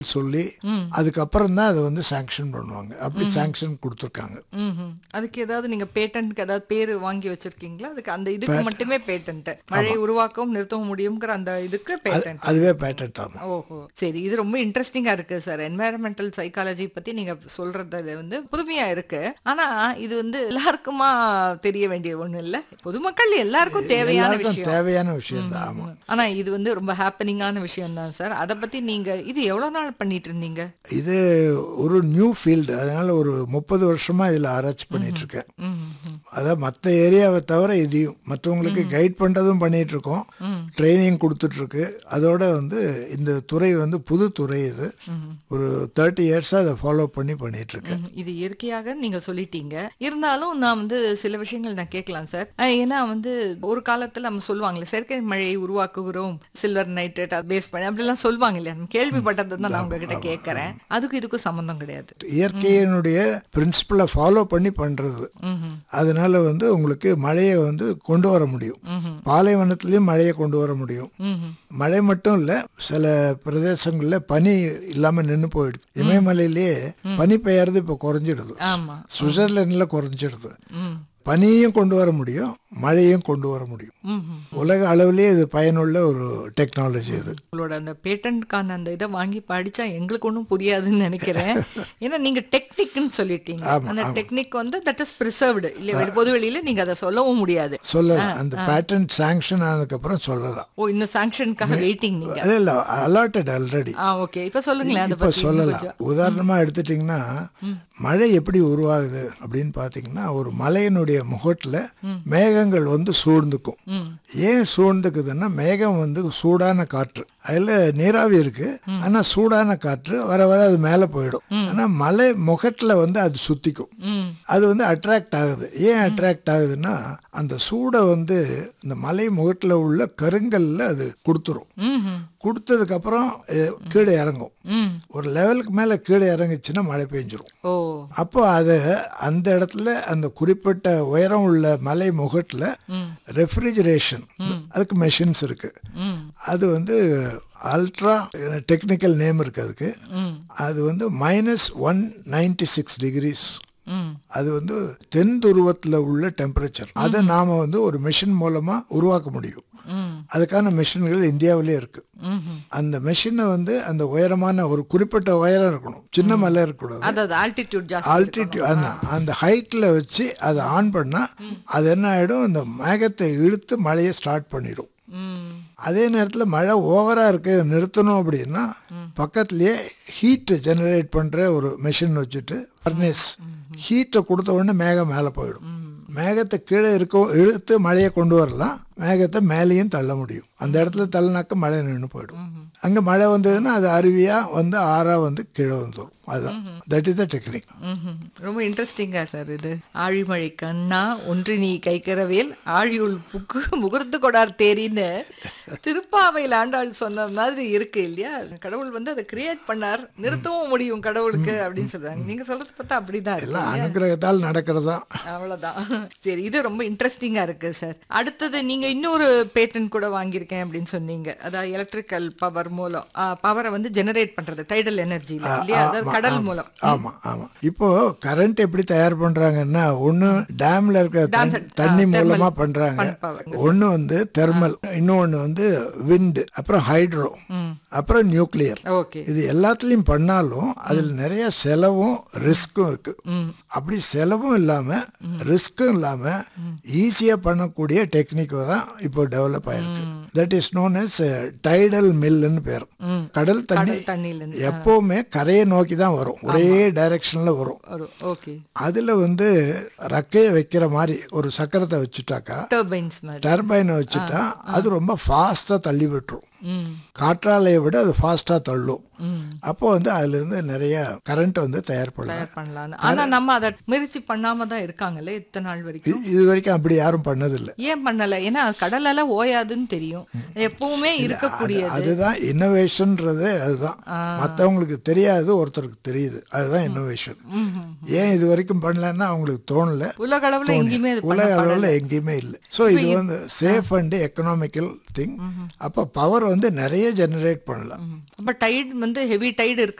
சொல்லி அதுக்கப்புறம் தான் அதை வந்து சாங்ஷன் பண்ணுவாங்க அப்படி சாங்ஷன் கொடுத்துருக்காங்க ம்ஹும். அதுக்கு ஏதாவது நீங்க பேட்டன்ட்க்கு ஏதாவது பேரு வாங்கி வச்சிருக்கீங்களா அதுக்கு அந்த இதுக்கு மட்டுமே பேட்டன்ட் மழை உருவாக்கவும் நிறுத்தவும் முடியுங்கிற அந்த இதுக்கு பேட்டன்ட் அதுவே பேட்டன்ட் ஆகும் ஓஹோ சரி இது ரொம்ப இன்ட்ரெஸ்டிங்கா இருக்கு சார் என்வாயரமெண்டல் சைக்காலஜி பத்தி நீங்க சொல்றது வந்து புதுமையா இருக்கு ஆனா இது வந்து எல்லாருக்குமா தெரிய வேண்டிய ஒண்ணு இல்ல பொதுமக்கள் எல்லாருக்கும் தேவையான எல்லாருக்கும் விஷயம் தேவையான விஷயம் தான் ஆமாம் ஆனா இது வந்து ரொம்ப ஹாப்பனிங்கான விஷயம் தான் சார் அதை பத்தி நீங்க இது எவ்வளவு நாள் பண்ணிட்டு இருந்தீங்க இது ஒரு நியூ ஃபீல்டு அதனால ஒரு முப்பது வருஷமா இதில் ஆராய்ச்சி பண்ணிட்டு இருக்கேன் ம், ம், அதான் மற்ற ஏரியாவை தவிர இதையும் மற்றவங்களுக்கு கைட் பண்ணுறதும் பண்ணிட்டு இருக்கோம் ட்ரைனிங் கொடுத்துட்ருக்கு அதோட வந்து இந்த துறை வந்து புது துறை இது ஒரு தேர்ட்டி இயர்ஸாக அதை ஃபாலோ பண்ணி பண்ணிட்டு இருக்கேன் ம், இது இயற்கையாக நீங்க சொல்லிட்டீங்க இருந்தாலும் நான் வந்து சில விஷயங்கள் நான் கேட்கலாம் சார் அஹ், ஏன்னா வந்து ஒரு காலத்துல நம்ம சொல்லுவாங்களே செயற்கை மழையை உருவாக்குகிறோம் சில்வர் நைட்ரேட் பேஸ் பண்ணி அப்படிலாம் சொல்லுவாங்க இல்லையா நம்ம கேள்விப்பட்டது தான் நான் உங்ககிட்ட கேட்கறேன் அதுக்கு இதுக்கும் சம்மந்தம் கிடையாது இயற்கையினுடைய பிரின்சிபலை ஃபாலோ பண்ணி பண்ணுறது ம்ஹும். அதனால வந்து உங்களுக்கு மழையை வந்து கொண்டு வர முடியும் பாலைவனத்துலேயும் மழையை கொண்டு வர முடியும் ம்ஹும். மழை மட்டும் இல்லை சில பிரதேசங்களில் பனி இல்லாமல் நின்று போயிடுது இமயமலையிலேயே பனி பெய்யறது இப்போ குறைஞ்சிடுது ஆமா சுவிட்சர்லாண்டில் குறைஞ்சிடுது ம் பனியும் கொண்டு வர முடியும் மழையும் கொண்டு வர முடியும் ம்ஹும். உலக அளவிலேயே இது பயனுள்ள ஒரு டெக்னாலஜி இது உங்களோட அந்த பேட்டன்ட்கான அந்த இதை வாங்கி படிச்சா எங்களுக்கு ஒன்றும் புரியாதுன்னு நினைக்கிறேன் ஏன்னா நீங்க டெக்னிக்னு சொல்லிட்டீங்க அந்த டெக்னிக் வந்து தட் இஸ் ப்ரிசர்வ்டு இல்லை வெளி பொது வெளியில நீங்க அதை சொல்லவும் முடியாது சொல்லலாம் அந்த பேட்டர்ன் சாங்ஷன் ஆனதுக்கப்புறம் சொல்லலாம் ஓ இன்னும் சாங்ஷனுக்காக வெயிட்டிங் நீங்க அது இல்லை அலாட்டட் ஆல்ரெடி ஆ ஓகே இப்ப சொல்லுங்களேன் அதை இப்போ பத்தி இன்னும் சொல்லலாம் கொஞ்சம். உதாரணமா எடுத்துட்டிங்கன்னா மழை எப்படி உருவாகுது அப்படின்னு பார்த்தீங்கன்னா ஒரு மலையினுடைய முகட்டில் மேகங்கள் வந்து சூழ்ந்துக்கும் ஏன் சூழ்ந்துக்குதுன்னா மேகம் வந்து சூடான காற்று அதில் நீராவி இருக்கு ஆனால் சூடான காற்று வர வர அது மேலே போயிடும் ஆனால் மலை முகட்டில் வந்து அது சுத்திக்கும் ம் அது வந்து அட்ராக்ட் ஆகுது ஏன் அட்ராக்ட் ஆகுதுன்னா அந்த சூடை வந்து இந்த மலை முகட்டில் உள்ள கருங்கல்ல அது கொடுத்துரும் ம்ஹும். கொடுத்ததுக்கப்புறம் அஹ், கீழே இறங்கும் ம் ஒரு லெவலுக்கு மேலே கீழே இறங்குச்சுன்னா மழை பெஞ்சிரும் ஓ அப்போ அது அந்த இடத்துல அந்த குறிப்பிட்ட உயரம் உள்ள மலை முகட்டில் ரெஃப்ரிஜரேஷன் அதுக்கு மெஷின்ஸ் இருக்கு ம் அது வந்து அல்ட்ரா டெக்னிக்கல் நேம் இருக்கு அதுக்கு ம் அது வந்து minus one ninety six degrees ம் அது வந்து தென் துருவத்தில் உள்ள டெம்பரேச்சர் அதை நாம் வந்து ஒரு மிஷின் மூலமாக உருவாக்க முடியும் ம் அதுக்கான மிஷின்கள் இந்தியாவிலே இருக்கு ம்ஹும். அந்த மெஷினை வந்து அந்த உயரமான ஒரு குறிப்பிட்ட உயரம் இருக்கணும் சின்ன மலை இருக்கக்கூடாது அதாவது ஆல்டிடியூட் ஜாஸ்தி ஆல்டிடியூட் அந்த அந்த ஹைட்டில் வச்சு அதை ஆன் பண்ணால் அது என்ன ஆகிடும் இந்த மேகத்தை இழுத்து மழையை ஸ்டார்ட் பண்ணிடும் ம் அதே நேரத்தில் மழை ஓவராக இருக்கு நிறுத்தணும் அப்படின்னா பக்கத்துலேயே ஹீட்டு ஜெனரேட் பண்ணுற ஒரு மெஷின் வச்சுட்டு ஃபர்னேஸ் ஹீட்டை கொடுத்த உடனே மேகம் மேலே போயிடும் மேகத்தை கீழே இருக்க இழுத்து மழையை கொண்டு வரலாம் மேகத்தை மேலேயும் தள்ள முடியும் அந்த இடத்துல தள்ளினாக்க மழை நின்று போயிடும் அங்கே மழை வந்ததுன்னா அது அருவியாக வந்து ஆறாக வந்து கீழே வந்துடும் அதுதான் தட் இஸ் த டெக்னிக் ம்ஹும். ரொம்ப இன்ட்ரெஸ்டிங்கா சார் இது ஆழிமழை கண்ணா ஒன்று நீ கைக்கரவேல் ஆழியுள் புக்கு முகர்ந்து கொடார் தேரின்னு திருப்பாவையில் ஆண்டாள் சொன்ன மாதிரி இருக்கு இல்லையா கடவுள் வந்து அதை கிரியேட் பண்ணார் நிறுத்தவும் முடியும் கடவுளுக்கு அப்படின்னு சொல்றாங்க நீங்க சொல்றது பார்த்தா அப்படிதான் இருக்கு எல்லாம் அனுகிரகத்தால் நடக்கிறதா அவ்வளவுதான் சரி இது ரொம்ப இன்ட்ரெஸ்டிங்கா இருக்கு சார் அடுத்தது நீங்க இன்னொரு பேட்டன் கூட வாங்கியிருக்கேன் அப்படின்னு சொன்னீங்க அதாவது எலக்ட்ரிக்கல் பவர் மூலம் பவரை வந்து ஜெனரேட் பண்றது டைடல் எனர்ஜில இல்லையா அதாவது கடல் மூலம் ஆமாம் ஆமாம் இப்போ கரண்ட் எப்படி தயார் பண்ணுறாங்கன்னா ஒன்று டேமில் இருக்கிற தண்ணி- தண்ணி மூலமாக பண்ணுறாங்க power. ஒன்று வந்து தெர்மல் இன்னொன்று வந்து விண்டு அப்புறம் ஹைட்ரோ அப்புறம் நியூக்ளியர் ஓகே இது எல்லாத்துலேயும் பண்ணாலும் அதில் நிறைய செலவும் ரிஸ்க்கும் இருக்கு அப்படி செலவும் இல்லாமல் ரிஸ்க்கும் இல்லாமல் ஈஸியாக பண்ணக்கூடிய டெக்னிக் தான் இப்போ டெவலப் ஆயிருக்கு that is known as tidal மில்லுன்னு பேர் கடல் தண்ணி கடல் தண்ணியில இருந்து எப்பவுமே கரையை நோக்கி தான் வரும் ஒரே டைரக்ஷன்ல வரும் ஒரு ஓகே அதுல வந்து ரக்கையை வைக்கிற மாதிரி ஒரு சக்கரத்தை வச்சுட்டாக்கா டர்பைன்ஸ் மாதிரி டர்பைனை வச்சுட்டா அது ரொம்ப ஃபாஸ்டா தள்ளி விட்டுரும் ம் காற்றாலையை விட அது ஃபாஸ்டா தள்ளும் ம் அப்போ வந்து அதுல இருந்து நிறைய கரண்ட் வந்து தயார் பண்ணலாம் தயார் பண்ணலாம்னு ஆனா நம்ம அதை முயற்சி பண்ணாம தான் இருக்காங்களே இத்தனை நாள் வரைக்கும் இது- இது வரைக்கும் அப்படி யாரும் பண்ணதில்லை ஏன் பண்ணல ஏன்னா கடலால ஓயாதுன்னு தெரியும் எப்பவுமே இருக்கக்கூடியது அதுதான் இன்னோவேஷன்ன்றது அதுதான் மற்றவங்களுக்கு தெரியாது ஒருத்தருக்கு தெரியுது அதுதான் இன்னோவேஷன் ஏன் இது வரைக்கும் பண்ணலன்னா அவங்களுக்கு தோணல உலக அளவுல எங்கேயுமே இது உலக பண்ண அளவில் எங்கேயுமே இல்லை ஸோ இது வந்து சேஃப் அண்ட் எக்கனாமிக்கல் திங் அப்போ பவர் வந்து நிறைய ஜெனரேட் பண்ணலாம் அப்ப டைட் வந்து ஹெவி டைடு